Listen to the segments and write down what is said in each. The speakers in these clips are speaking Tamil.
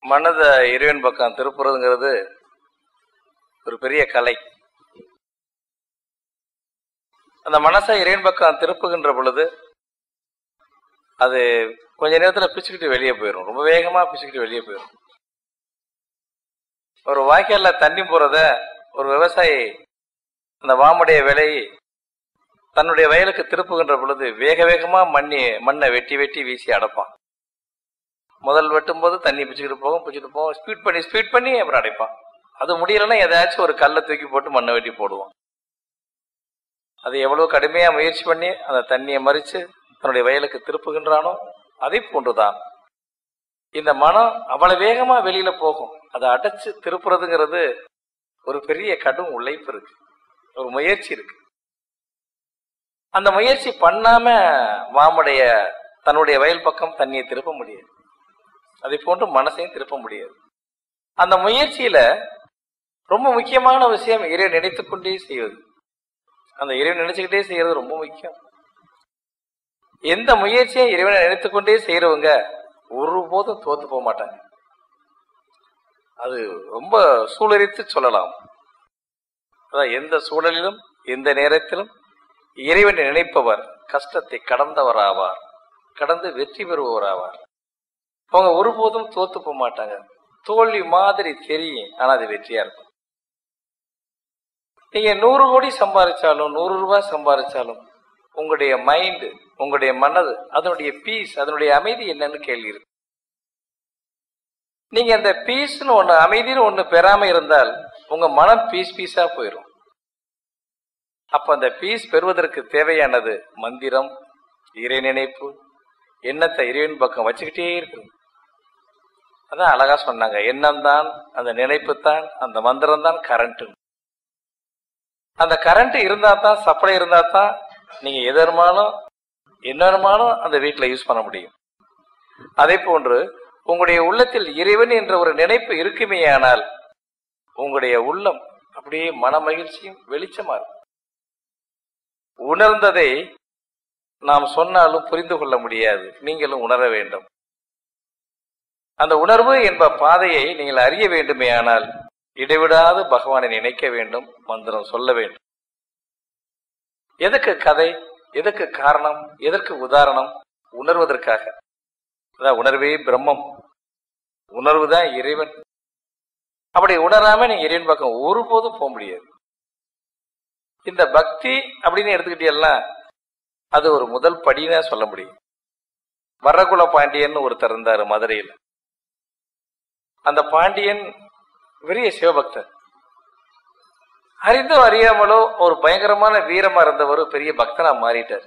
மனதை இறைவன் பக்கம் திருப்புறதுங்கிறது ஒரு பெரிய கலை அந்த மனசை இறைவன் பக்கம் திருப்புகின்ற பொழுது அது கொஞ்ச நேரத்தில் பிச்சுக்கிட்டு வெளியே போயிடும் ரொம்ப வேகமா பிச்சுக்கிட்டு வெளியே போயிடும் ஒரு வாய்க்கால்ல தண்ணி போறத ஒரு விவசாயி அந்த வாமுடைய விலை தன்னுடைய வயலுக்கு திருப்புகின்ற பொழுது வேக வேகமா மண்ணி மண்ணை வெட்டி வெட்டி வீசி அடைப்பான் முதல் வெட்டும் போது தண்ணி பிச்சுக்கிட்டு போகும் பிச்சுட்டு போகும் ஸ்பீட் பண்ணி ஸ்பீட் பண்ணி அப்புறம் அடைப்பான் அது முடியலன்னா ஏதாச்சும் ஒரு கல்லை தூக்கி போட்டு மண்ணை வெட்டி போடுவான் அது எவ்வளவு கடுமையா முயற்சி பண்ணி அந்த தண்ணியை மறிச்சு தன்னுடைய வயலுக்கு திருப்புகின்றானோ அதை போன்றுதான் இந்த மனம் அவ்வளவு வேகமா வெளியில போகும் அதை அடைச்சு திருப்புறதுங்கிறது ஒரு பெரிய கடும் உழைப்பு இருக்கு ஒரு முயற்சி இருக்கு அந்த முயற்சி பண்ணாம வாமுடைய தன்னுடைய வயல் பக்கம் தண்ணியை திருப்ப முடியாது அதை போன்று மனசையும் திருப்ப முடியாது அந்த முயற்சியில ரொம்ப முக்கியமான விஷயம் இறை நினைத்துக் கொண்டே செய்வது அந்த இறைவன் நினைச்சுக்கிட்டே செய்யறது ரொம்ப முக்கியம் எந்த முயற்சியும் இறைவனை நினைத்துக் கொண்டே செய்யறவங்க ஒருபோதும் தோத்து போக மாட்டாங்க அது ரொம்ப சூழறித்து சொல்லலாம் அதான் எந்த சூழலிலும் எந்த நேரத்திலும் இறைவனை நினைப்பவர் கஷ்டத்தை கடந்தவர் ஆவார் கடந்து வெற்றி பெறுபவர் ஆவார் அவங்க ஒருபோதும் தோத்து போக மாட்டாங்க தோல்வி மாதிரி தெரியும் ஆனா அது வெற்றியா இருக்கும் நீங்க நூறு கோடி சம்பாதிச்சாலும் நூறு ரூபாய் சம்பாதிச்சாலும் உங்களுடைய மைண்டு உங்களுடைய மனது அதனுடைய பீஸ் அதனுடைய அமைதி என்னன்னு கேள்வி இருக்கு நீங்க அந்த பீஸ்னு ஒண்ணு அமைதின்னு ஒண்ணு பெறாம இருந்தால் உங்க மனம் பீஸ் பீஸா போயிடும் அப்ப அந்த பீஸ் பெறுவதற்கு தேவையானது மந்திரம் இறை நினைப்பு எண்ணத்தை இறைவன் பக்கம் வச்சுக்கிட்டே இருக்கு அதான் அழகா சொன்னாங்க எண்ணம் தான் அந்த நினைப்பு தான் அந்த மந்திரம் தான் கரண்ட் அந்த கரண்ட் இருந்தா தான் சப்ளை இருந்தா தான் நீங்க எதர்மாலும் என்னமாலும் அந்த வீட்டில் யூஸ் பண்ண முடியும் அதே போன்று உங்களுடைய உள்ளத்தில் இறைவன் என்ற ஒரு நினைப்பு இருக்குமேயானால் உங்களுடைய உள்ளம் அப்படியே மன மகிழ்ச்சியும் வெளிச்சமா இருக்கும் உணர்ந்ததை நாம் சொன்னாலும் புரிந்து கொள்ள முடியாது நீங்களும் உணர வேண்டும் அந்த உணர்வு என்ப பாதையை நீங்கள் அறிய வேண்டுமேயானால் இடைவிடாது பகவானை நினைக்க வேண்டும் மந்திரம் சொல்ல வேண்டும் எதுக்கு கதை எதுக்கு காரணம் எதற்கு உதாரணம் உணர்வதற்காக அதான் உணர்வே பிரம்மம் உணர்வு தான் இறைவன் அப்படி உணராம நீங்க இறைவன் பக்கம் ஒருபோதும் போக முடியாது இந்த பக்தி அப்படின்னு எடுத்துக்கிட்டீங்கன்னா அது ஒரு முதல் படின்னு சொல்ல முடியும் வரகுல பாண்டியன் ஒருத்தர் இருந்தாரு மதுரையில் அந்த பாண்டியன் பெரிய சிவபக்தர் அறிந்தோ அறியாமலோ ஒரு பயங்கரமான வீரமா இருந்தவர் பெரிய பக்தனா மாறிட்டார்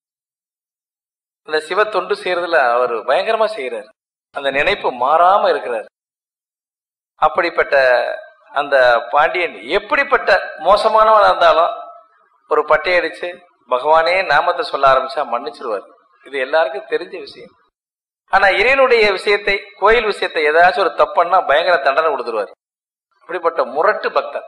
அந்த சிவ தொண்டு செய்யறதுல அவர் பயங்கரமா செய்யறார் அந்த நினைப்பு மாறாம இருக்கிறார் அப்படிப்பட்ட அந்த பாண்டியன் எப்படிப்பட்ட மோசமானவன் இருந்தாலும் ஒரு பட்டை அடிச்சு பகவானே நாமத்தை சொல்ல ஆரம்பிச்சா மன்னிச்சிருவார் இது எல்லாருக்கும் தெரிஞ்ச விஷயம் ஆனா இறைவனுடைய விஷயத்தை கோயில் விஷயத்தை ஏதாச்சும் ஒரு தப்புன்னா பயங்கர தண்டனை கொடுத்துருவார் அப்படிப்பட்ட முரட்டு பக்தன்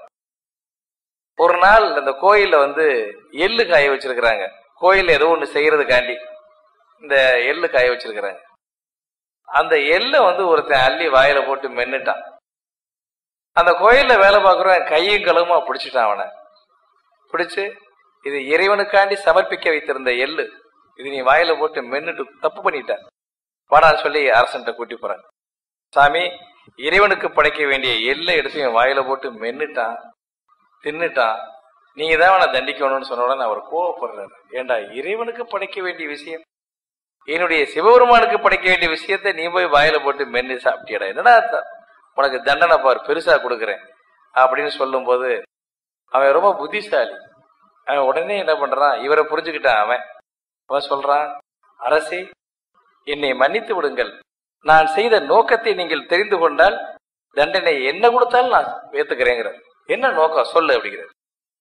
ஒரு நாள் இந்த கோயில்ல வந்து எள்ளு காய வச்சிருக்கிறாங்க கோயில்ல ஏதோ ஒண்ணு செய்யறதுக்காண்டி இந்த எள்ளு காய வச்சிருக்கிறாங்க அந்த எள்ளை வந்து ஒருத்தன் அள்ளி வாயில போட்டு மென்னுட்டான் அந்த கோயில்ல வேலை பார்க்குறவன் கையும் களவுமா பிடிச்சிட்டான் அவனை பிடிச்சு இது இறைவனுக்காண்டி சமர்ப்பிக்க வைத்திருந்த எள்ளு இது நீ வாயில போட்டு மென்னுட்டு தப்பு பண்ணிட்ட வாடான்னு சொல்லி அரசன்ட்ட கூட்டி போறாங்க சாமி இறைவனுக்கு படைக்க வேண்டிய எள்ளை எடுத்து என் வாயில போட்டு மென்னுட்டான் தின்னுட்டான் நீங்க தான் அவனை தண்டிக்கணும்னு சொன்ன உடனே அவர் கோவப்படுறாரு ஏண்டா இறைவனுக்கு படைக்க வேண்டிய விஷயம் என்னுடைய சிவபெருமானுக்கு படைக்க வேண்டிய விஷயத்தை நீ போய் வாயில போட்டு மென்னு சாப்பிட்டியடா என்னடா அர்த்தம்? உனக்கு தண்டனை பார் பெருசா கொடுக்குறேன் அப்படின்னு சொல்லும்போது அவன் ரொம்ப புத்திசாலி அவன் உடனே என்ன பண்றான் இவரை புரிஞ்சுக்கிட்டான் அவன் அவன் சொல்றான் அரசே என்னை மன்னித்து விடுங்கள் நான் செய்த நோக்கத்தை நீங்கள் தெரிந்து கொண்டால் தண்டனை என்ன கொடுத்தாலும் நான் ஏத்துக்கிறேங்கிறார் என்ன நோக்கம் சொல்லு அப்படிங்கிறார்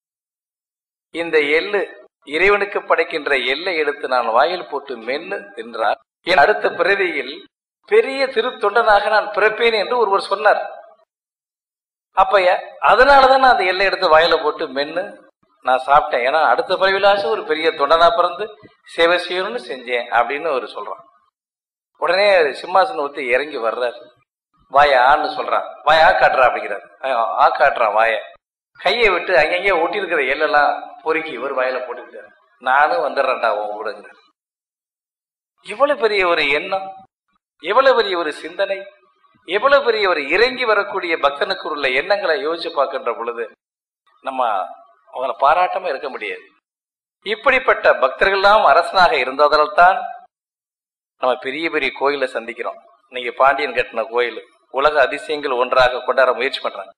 இந்த எள்ளு இறைவனுக்கு படைக்கின்ற எல்லை எடுத்து நான் வாயில் போட்டு மென்னு தின்றார் என் அடுத்த பிறவியில் பெரிய திருத்தொண்டனாக நான் பிறப்பேன் என்று ஒருவர் சொன்னார் அப்ப எ- அதனாலதான் நான் அந்த எல்லை எடுத்து வாயில போட்டு மென்னு நான் சாப்பிட்டேன் ஏன்னா அடுத்த பிறவிலாச்சும் ஒரு பெரிய தொண்டனா பிறந்து சேவை செய்யணும்னு செஞ்சேன் அப்படின்னு அவர் சொல்றான் உடனே சிம்மாசனம் ஊத்தி இறங்கி வர்றார் வாய ஆன்னு சொல்றான் வாய ஆ காட்டுறா அப்படிங்கிறார் அஹ் ஆ காட்டுறான் வாய கையை விட்டு அங்கங்கே ஒட்டி இருக்கிற எள்ளெல்லாம் பொறுக்கி ஒரு வாயில போட்டுக்கிட்டாரு நானும் வந்துடுறேன்டா உன் கூடங்கிறார் இவ்வளவு பெரிய ஒரு எண்ணம் எவ்வளவு பெரிய ஒரு சிந்தனை எவ்வளவு பெரிய ஒரு இறங்கி வரக்கூடிய பக்தனுக்கு உள்ள எண்ணங்களை யோசிச்சு பார்க்கின்ற பொழுது நம்ம அவங்கள பாராட்டாம இருக்க முடியாது இப்படிப்பட்ட பக்தர்கள்லாம் அரசனாக இருந்ததால் தான் நம்ம பெரிய பெரிய கோயிலை சந்திக்கிறோம் இன்னைக்கு பாண்டியன் கட்டின கோயில் உலக அதிசயங்கள் ஒன்றாக கொண்டாட முயற்சி பண்றாங்க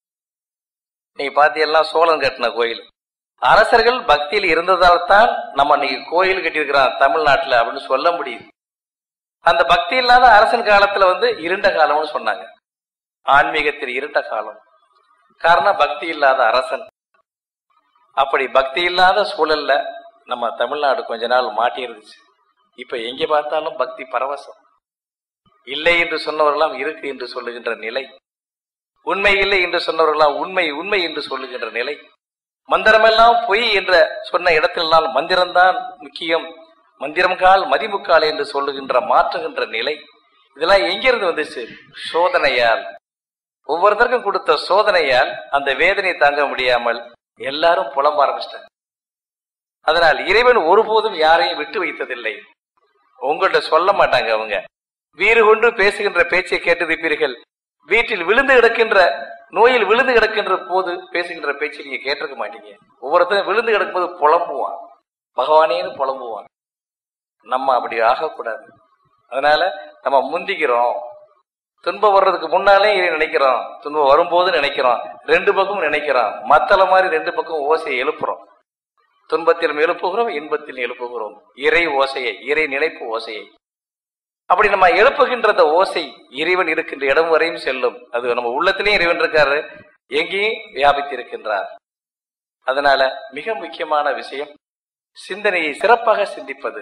நீங்க பாத்தீங்கன்னா சோழன் கட்டின கோயில் அரசர்கள் பக்தியில் இருந்ததால் தான் நம்ம இன்னைக்கு கோயில் கட்டியிருக்கிறோம் தமிழ்நாட்டுல அப்படின்னு சொல்ல முடியுது அந்த பக்தி இல்லாத அரசன் காலத்துல வந்து இருண்ட காலம்னு சொன்னாங்க ஆன்மீகத்தில் இருண்ட காலம் காரணம் பக்தி இல்லாத அரசன் அப்படி பக்தி இல்லாத சூழல்ல நம்ம தமிழ்நாடு கொஞ்ச நாள் மாட்டி இருந்துச்சு இப்ப எங்க பார்த்தாலும் பக்தி பரவசம் இல்லை என்று சொன்னவர்களாம் இருக்கு என்று சொல்லுகின்ற நிலை உண்மை இல்லை என்று சொன்னவர்களாம் உண்மை உண்மை என்று சொல்லுகின்ற நிலை மந்திரமெல்லாம் பொய் என்ற சொன்ன இடத்திலெல்லாம் மந்திரம்தான் முக்கியம் மந்திரம் கால் மதிமுக்கால் என்று சொல்லுகின்ற மாற்றுகின்ற நிலை இதெல்லாம் எங்கிருந்து வந்துச்சு சோதனையால் ஒவ்வொருத்தருக்கும் கொடுத்த சோதனையால் அந்த வேதனை தாங்க முடியாமல் எல்லாரும் புலம்ப ஆரம்பிச்சிட்டாங்க அதனால் இறைவன் ஒருபோதும் யாரையும் விட்டு வைத்ததில்லை உங்கள்ட்ட சொல்ல மாட்டாங்க அவங்க வீறு கொண்டு பேசுகின்ற பேச்சை கேட்டிருப்பீர்கள் வீட்டில் விழுந்து கிடக்கின்ற நோயில் விழுந்து கிடக்கின்ற போது பேசுகின்ற பேச்சை நீங்க கேட்டிருக்க மாட்டீங்க ஒவ்வொருத்தரும் விழுந்து கிடக்கும்போது புலம்புவான் பகவானேன்னு புலம்புவான் நம்ம அப்படி ஆகக்கூடாது அதனால நம்ம முந்திக்கிறோம் துன்பம் வர்றதுக்கு முன்னாலே இதை நினைக்கிறோம் துன்பம் வரும்போது நினைக்கிறோம் ரெண்டு பக்கமும் நினைக்கிறோம் மத்தள மாதிரி ரெண்டு பக்கம் ஓசையை எழுப்புறோம் துன்பத்திலும் எழுப்புகிறோம் இன்பத்தில் எழுப்புகிறோம் இறை ஓசையை இறை நினைப்பு ஓசையை அப்படி நம்ம எழுப்புகின்ற அந்த ஓசை இறைவன் இருக்கின்ற இடம் வரையும் செல்லும் அது நம்ம உள்ளத்திலேயும் இறைவன் இருக்காரு எங்கேயும் வியாபித்திருக்கின்றார் அதனால மிக முக்கியமான விஷயம் சிந்தனையை சிறப்பாக சிந்திப்பது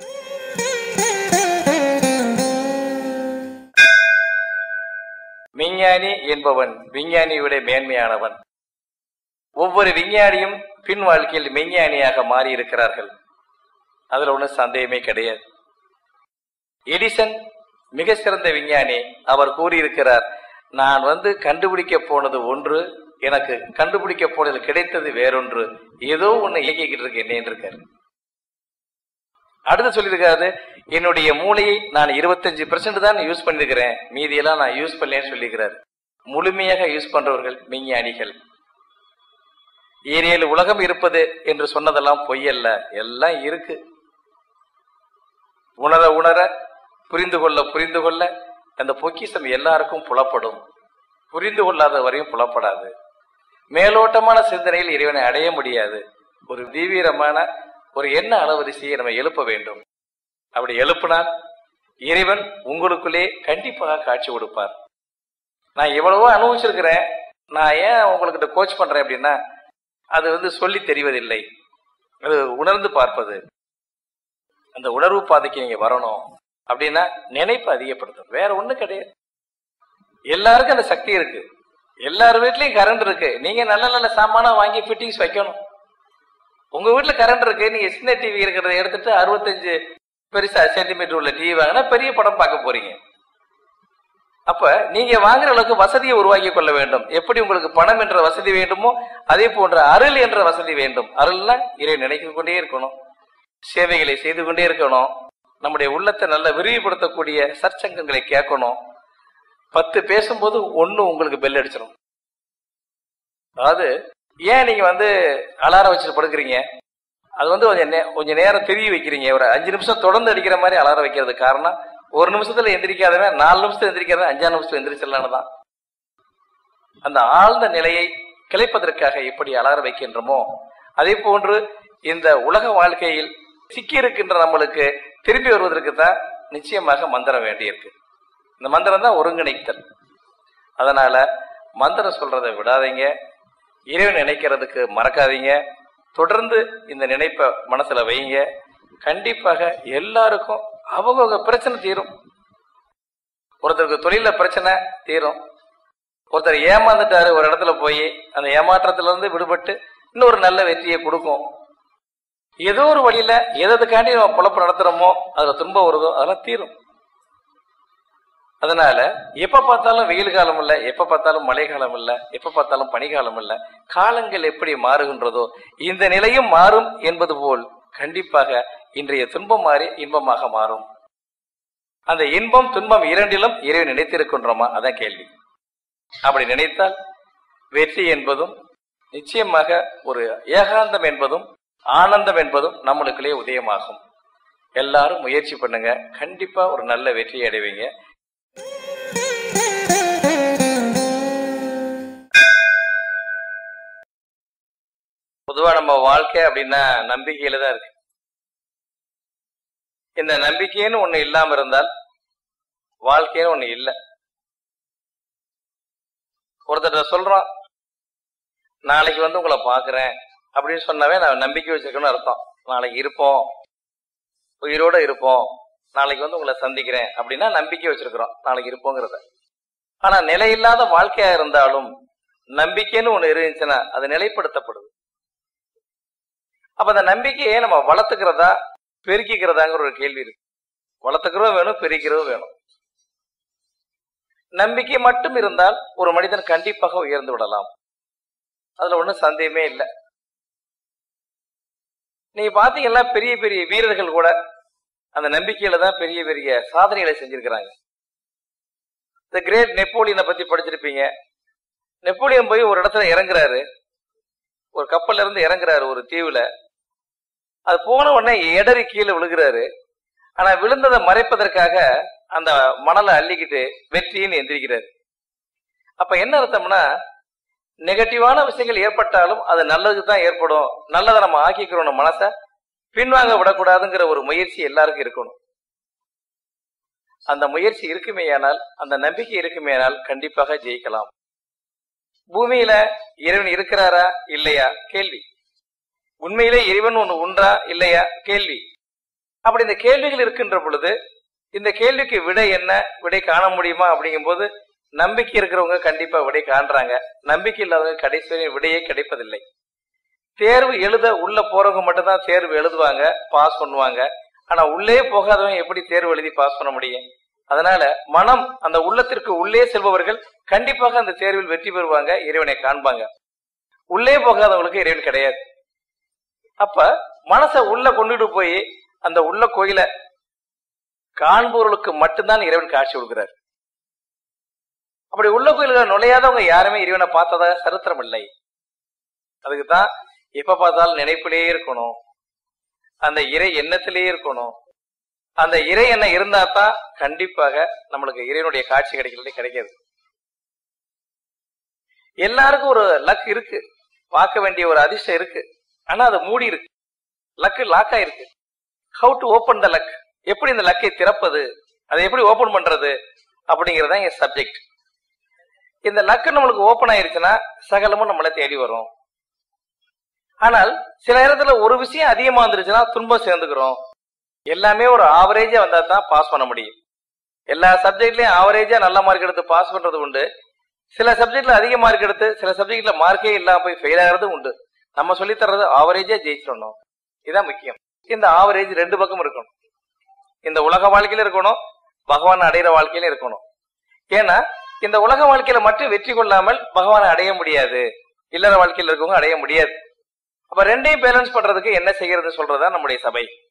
விஞ்ஞானி என்பவன் விஞ்ஞானியை விட மேன்மையானவன் ஒவ்வொரு விஞ்ஞானியும் பின் வாழ்க்கையில் மெஞ்ஞானியாக மாறி இருக்கிறார்கள் அதுல ஒன்றும் சந்தேகமே கிடையாது எடிசன் மிக சிறந்த விஞ்ஞானி அவர் கூறியிருக்கிறார் நான் வந்து கண்டுபிடிக்க போனது ஒன்று எனக்கு கண்டுபிடிக்க போனது கிடைத்தது வேறொன்று ஏதோ ஒண்ணு இயக்கிக்கிட்டு இருக்கு என்ன இருக்காரு அடுத்து சொல்லியிருக்காரு என்னுடைய மூளையை நான் இருபத்தஞ்சு பெர்சென்ட் தான் யூஸ் பண்ணிருக்கிறேன் மீதியெல்லாம் நான் யூஸ் பண்ணலன்னு சொல்லியிருக்கிறார் முழுமையாக யூஸ் பண்றவர்கள் விஞ்ஞானிகள் ஏரியில் உலகம் இருப்பது என்று சொன்னதெல்லாம் பொய்யல்ல எல்லாம் இருக்கு உணர உணர புரிந்து கொள்ள புரிந்து கொள்ள அந்த பொக்கிஷம் எல்லாருக்கும் புலப்படும் புரிந்து கொள்ளாத வரையும் புலப்படாது மேலோட்டமான சிந்தனையில் இறைவனை அடைய முடியாது ஒரு தீவிரமான ஒரு எண்ண அளவரிசையை நம்ம எழுப்ப வேண்டும் அப்படி எழுப்பினால் இறைவன் உங்களுக்குள்ளே கண்டிப்பாக காட்சி கொடுப்பார் நான் எவ்வளவோ அனுபவிச்சிருக்கிறேன் நான் ஏன் உங்கள்கிட்ட கோச் பண்றேன் அப்படின்னா அது வந்து சொல்லி தெரிவதில்லை அது உணர்ந்து பார்ப்பது அந்த உணர்வு பாதைக்கு நீங்க வரணும் அப்படின்னா நினைப்பு அதிகப்படுத்தும் வேற ஒண்ணும் கிடையாது எல்லாருக்கும் அந்த சக்தி இருக்கு எல்லார் வீட்லயும் கரண்ட் இருக்கு நீங்க நல்ல நல்ல சாமானா வாங்கி ஃபிட்டிங்ஸ் வைக்கணும் உங்க வீட்டுல கரண்ட் இருக்கு நீங்க சின்ன டிவி இருக்கிறத எடுத்துட்டு அறுபத்தஞ்சு பெருசா சென்டிமீட்டர் உள்ள டிவி வாங்கினா பெரிய படம் பார்க்க போறீங்க அப்ப நீங்க வாங்குற அளவுக்கு வசதியை உருவாக்கி கொள்ள வேண்டும் எப்படி உங்களுக்கு பணம் என்ற வசதி வேண்டுமோ அதே போன்ற அருள் என்ற வசதி வேண்டும் அருள்னா இறை நினைத்து கொண்டே இருக்கணும் சேவைகளை செய்து கொண்டே இருக்கணும் நம்முடைய உள்ளத்தை நல்ல விரிவுபடுத்தக்கூடிய சற்சங்கங்களை கேட்கணும் பத்து பேசும்போது ஒண்ணு உங்களுக்கு பெல் அடிச்சிடும் அதாவது ஏன் நீங்க வந்து அலாரம் வச்சுட்டு படுக்கிறீங்க அது வந்து கொஞ்சம் நே- கொஞ்சம் நேரம் தெரிய வைக்கிறீங்க ஒரு அஞ்சு நிமிஷம் தொடர்ந்து அடிக்கிற மாதிரி அலாரம் வைக்கிறது காரணம் ஒரு நிமிஷத்துல எந்திரிக்காதவன் நாலு நிமிஷத்துல எந்திரிக்காதவன் அஞ்சாம் நிமிஷத்துல எந்திரிச்சிடலான்னு தான் அந்த ஆழ்ந்த நிலையை கிளைப்பதற்காக எப்படி அலாரம் வைக்கின்றோமோ அதே போன்று இந்த உலக வாழ்க்கையில் சிக்கி இருக்கின்ற நம்மளுக்கு திரும்பி வருவதற்கு தான் நிச்சயமாக மந்திரம் வேண்டியிருக்கு இந்த மந்திரம் தான் ஒருங்கிணைத்தல் அதனால மந்திரம் சொல்றதை விடாதீங்க இறைவன் நினைக்கிறதுக்கு மறக்காதீங்க தொடர்ந்து இந்த நினைப்பை மனசுல வைங்க கண்டிப்பாக எல்லாருக்கும் அவங்கவுங்க பிரச்சனை தீரும் ஒருத்தருக்கு தொழில பிரச்சனை தீரும் ஒருத்தர் ஏமாந்துட்டாரு ஒரு இடத்துல போய் அந்த ஏமாற்றத்துல இருந்து விடுபட்டு இன்னொரு நல்ல வெற்றியை கொடுக்கும் ஏதோ ஒரு வழியில எதுக்காண்டி நம்ம பொழப்பு நடத்துறோமோ அதுல துன்பம் வருதோ அதெல்லாம் தீரும் அதனால எப்ப பார்த்தாலும் வெயில் காலம் இல்ல எப்ப பார்த்தாலும் மழை காலம் இல்ல எப்ப பார்த்தாலும் பனிகாலம் இல்ல காலங்கள் எப்படி மாறுகின்றதோ இந்த நிலையும் மாறும் என்பது போல் கண்டிப்பாக இன்றைய துன்பம் மாறி இன்பமாக மாறும் அந்த இன்பம் துன்பம் இரண்டிலும் இறைவன் நினைத்திருக்கின்றோமா அதான் கேள்வி அப்படி நினைத்தால் வெற்றி என்பதும் நிச்சயமாக ஒரு ஏகாந்தம் என்பதும் ஆனந்தம் என்பதும் நம்மளுக்குள்ளே உதயமாகும் எல்லாரும் முயற்சி பண்ணுங்க கண்டிப்பா ஒரு நல்ல வெற்றியை அடைவீங்க பொதுவா நம்ம வாழ்க்கை அப்படின்னா நம்பிக்கையில தான் இருக்கு இந்த நம்பிக்கைன்னு ஒண்ணு இல்லாம இருந்தால் வாழ்க்கைன்னு ஒண்ணு இல்லை ஒருத்தர்ட்ட சொல்றோம் நாளைக்கு வந்து உங்களை பாக்குறேன் அப்படின்னு சொன்னாவே நான் நம்பிக்கை வச்சிருக்கேன்னு அர்த்தம் நாளைக்கு இருப்போம் உயிரோட இருப்போம் நாளைக்கு வந்து உங்களை சந்திக்கிறேன் அப்படின்னா நம்பிக்கை வச்சிருக்கிறோம் நாளைக்கு இருப்போங்கிறத ஆனா நிலையில்லாத வாழ்க்கையா இருந்தாலும் நம்பிக்கைன்னு ஒண்ணு இருந்துச்சுன்னா அது நிலைப்படுத்தப்படுது அப்ப அந்த நம்பிக்கையை நம்ம வளர்த்துக்கிறதா பெருக்கிக்கிறதாங்கிற ஒரு கேள்வி இருக்கு வளர்த்துக்கிறதும் வேணும் பெருக்கிறதும் வேணும் நம்பிக்கை மட்டும் இருந்தால் ஒரு மனிதன் கண்டிப்பாக உயர்ந்து விடலாம் அதுல ஒண்ணும் சந்தேகமே இல்லை நீங்க பாத்தீங்கன்னா பெரிய பெரிய வீரர்கள் கூட அந்த நம்பிக்கையில தான் பெரிய பெரிய சாதனைகளை செஞ்சிருக்கிறாங்க த கிரேட் நெப்போலியனை பத்தி படிச்சிருப்பீங்க நெப்போலியன் போய் ஒரு இடத்துல இறங்குறாரு ஒரு கப்பல்ல இருந்து இறங்குறாரு ஒரு தீவுல அது போன உடனே எடறி கீழே விழுகிறாரு ஆனா விழுந்ததை மறைப்பதற்காக அந்த மணலை அள்ளிக்கிட்டு வெற்றின்னு எந்திரிக்கிறாரு அப்ப என்ன அர்த்தம்னா நெகட்டிவான விஷயங்கள் ஏற்பட்டாலும் அது நல்லதுக்கு தான் ஏற்படும் நல்லதை நம்ம ஆக்கிக்கிறோம் மனசை பின்வாங்க விடக்கூடாதுங்கிற ஒரு முயற்சி எல்லாருக்கும் இருக்கணும் அந்த முயற்சி இருக்குமேயானால் அந்த நம்பிக்கை இருக்குமேயானால் கண்டிப்பாக ஜெயிக்கலாம் பூமியில இறைவன் இருக்கிறாரா இல்லையா கேள்வி உண்மையிலே இறைவன் ஒண்ணு உண்டா இல்லையா கேள்வி அப்படி இந்த கேள்விகள் இருக்கின்ற பொழுது இந்த கேள்விக்கு விடை என்ன விடை காண முடியுமா அப்படிங்கும்போது நம்பிக்கை இருக்கிறவங்க கண்டிப்பா விடை காண்றாங்க நம்பிக்கை இல்லாதவங்க கடைசி வரை விடையே கிடைப்பதில்லை தேர்வு எழுத உள்ள போறவங்க மட்டும்தான் தேர்வு எழுதுவாங்க பாஸ் பண்ணுவாங்க ஆனா உள்ளே போகாதவங்க எப்படி தேர்வு எழுதி பாஸ் பண்ண முடியும் அதனால மனம் அந்த உள்ளத்திற்கு உள்ளே செல்பவர்கள் கண்டிப்பாக அந்த தேர்வில் வெற்றி பெறுவாங்க இறைவனை காண்பாங்க உள்ளே போகாதவங்களுக்கு இறைவன் கிடையாது அப்ப மனசை உள்ள கொண்டுட்டு போய் அந்த உள்ள கோயில காண்பவர்களுக்கு மட்டும்தான் இறைவன் காட்சி கொடுக்கிறார் அப்படி உள்ள கோயில்கள் நுழையாதவங்க யாருமே இறைவனை பார்த்ததாக சரித்திரம் இல்லை அதுக்கு தான் எப்ப பார்த்தாலும் நினைப்பிலேயே இருக்கணும் அந்த இறை எண்ணத்திலேயே இருக்கணும் அந்த இறை எண்ணம் இருந்தா தான் கண்டிப்பாக நம்மளுக்கு இறைவனுடைய காட்சி கிடைக்கிறது கிடைக்காது எல்லாருக்கும் ஒரு லக் இருக்கு பார்க்க வேண்டிய ஒரு அதிர்ஷ்டம் இருக்கு ஆனா அது மூடி இருக்கு லக்கு லாக் ஆயிருக்கு how to open the luck எப்படி இந்த லக்கை திறப்பது அதை எப்படி ஓபன் பண்றது அப்படிங்கறது தான் என் சப்ஜெக்ட் இந்த லக்கு நம்மளுக்கு ஓபன் ஆயிருச்சுன்னா சகலமும் நம்மளை தேடி வரும் ஆனால் சில நேரத்துல ஒரு விஷயம் அதிகமா வந்துருச்சுன்னா துன்பம் சேர்ந்துக்கிறோம் எல்லாமே ஒரு ஆவரேஜா வந்தா தான் பாஸ் பண்ண முடியும் எல்லா சப்ஜெக்ட்லயும் ஆவரேஜா நல்ல மார்க் எடுத்து பாஸ் பண்றது உண்டு சில சப்ஜெக்ட்ல அதிக மார்க் எடுத்து சில சப்ஜெக்ட்ல மார்க்கே இல்லாம போய் ஃபெயில் ஆகிறது உண்டு நம்ம சொல்லி தர்றது ஆவரேஜா ஜெயிச்சிடணும் இதுதான் முக்கியம் இந்த ஆவரேஜ் ரெண்டு பக்கம் இருக்கணும் இந்த உலக வாழ்க்கையில இருக்கணும் பகவான் அடையிற வாழ்க்கையில இருக்கணும் ஏன்னா இந்த உலக வாழ்க்கையில மட்டும் வெற்றி கொள்ளாமல் பகவானை அடைய முடியாது இல்லற வாழ்க்கையில இருக்கவங்க அடைய முடியாது அப்ப ரெண்டையும் பேலன்ஸ் பண்றதுக்கு என்ன செய்யறது சொல்றதா நம்முடைய சபை